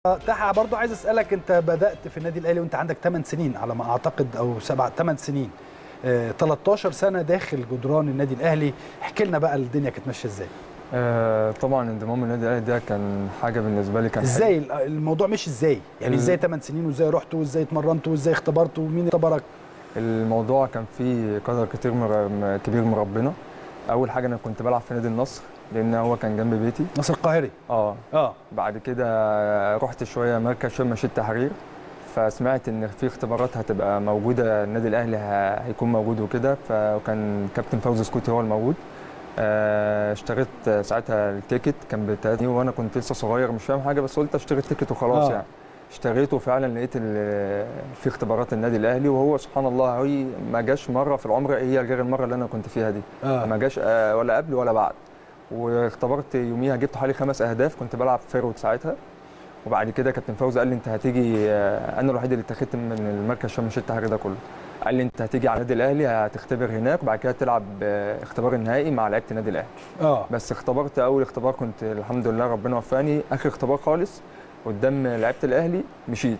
تحا برضو عايز اسالك انت بدات في النادي الاهلي وانت عندك 8 سنين على ما اعتقد او 7 8 سنين آه، 13 سنه داخل جدران النادي الاهلي احكي لنا بقى الدنيا كانت ماشيه ازاي آه طبعا انضمام النادي الاهلي ده كان حاجه بالنسبه لي كان حلو. ازاي ال- الموضوع مش ازاي يعني ال- ازاي 8 سنين وازاي رحتوا وازاي اتمرنتوا وازاي اختبرتوا ومين اختبرك الموضوع كان فيه قدر كتير مر... م- كبير من ربنا اول حاجه انا كنت بلعب في نادي النصر لان هو كان جنب بيتي نصر القاهري اه اه بعد كده رحت شويه مركز شرم الشيخ تحرير فسمعت ان في اختبارات هتبقى موجوده النادي الاهلي ه- هيكون موجود وكده فكان كابتن فوزي سكوتي هو الموجود آه، اشتريت ساعتها التيكت كان ب 30 وانا كنت لسه صغير مش فاهم حاجه بس قلت اشتري التيكت وخلاص آه. يعني اشتريته فعلا لقيت ال- في اختبارات النادي الاهلي وهو سبحان الله هي ما جاش مره في العمر هي غير المره اللي انا كنت فيها دي اه ما جاش آه، ولا قبل ولا بعد واختبرت يوميها جبت حوالي خمس اهداف كنت بلعب فيرود ساعتها وبعد كده كابتن فوزي قال لي انت هتيجي آه، انا الوحيد اللي اتخذت من المركز شرم الشيخ التحرير ده كله قال لي انت هتيجي على النادي الاهلي هتختبر هناك وبعد كده تلعب آه، اختبار النهائي مع لعيبه النادي الاهلي اه بس اختبرت اول اختبار كنت الحمد لله ربنا وفاني اخر اختبار خالص قدام لعيبه الاهلي مشيت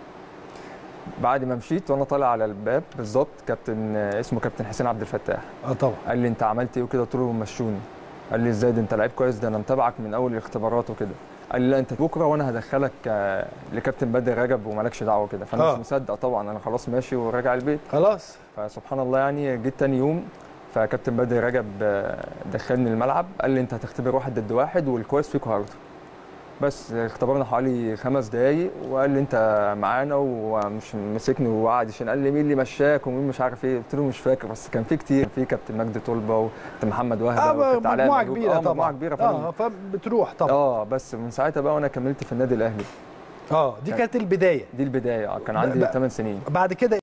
بعد ما مشيت وانا طالع على الباب بالظبط كابتن آه، اسمه كابتن حسين عبد الفتاح اه طبعا قال لي انت عملت ايه وكده قلت له مشوني قال لي ازاي ده انت لعيب كويس ده انا متابعك من اول الاختبارات وكده قال لي لا انت بكره وانا هدخلك آه، لكابتن بدر رجب ومالكش دعوه كده فانا آه. مش مصدق طبعا انا خلاص ماشي وراجع البيت خلاص فسبحان الله يعني جيت تاني يوم فكابتن بدر رجب آه، دخلني الملعب قال لي انت هتختبر واحد ضد واحد والكويس فيكوا هارد بس اختبرنا حوالي خمس دقايق وقال لي انت معانا ومش مسكني وقعد عشان قال لي مين اللي مشاك ومين مش عارف ايه قلت له مش فاكر بس كان في كتير في كابتن مجدي طلبه وكابتن محمد وهبه اه وكابتن علاء مجموعه مجهول. كبيره اه طبعا مجموعه كبيره فانا اه فبتروح طبعا اه بس من ساعتها بقى وانا كملت في النادي الاهلي اه دي كانت البدايه دي البدايه آه، كان بقى- عندي بقى- 8 سنين بعد كده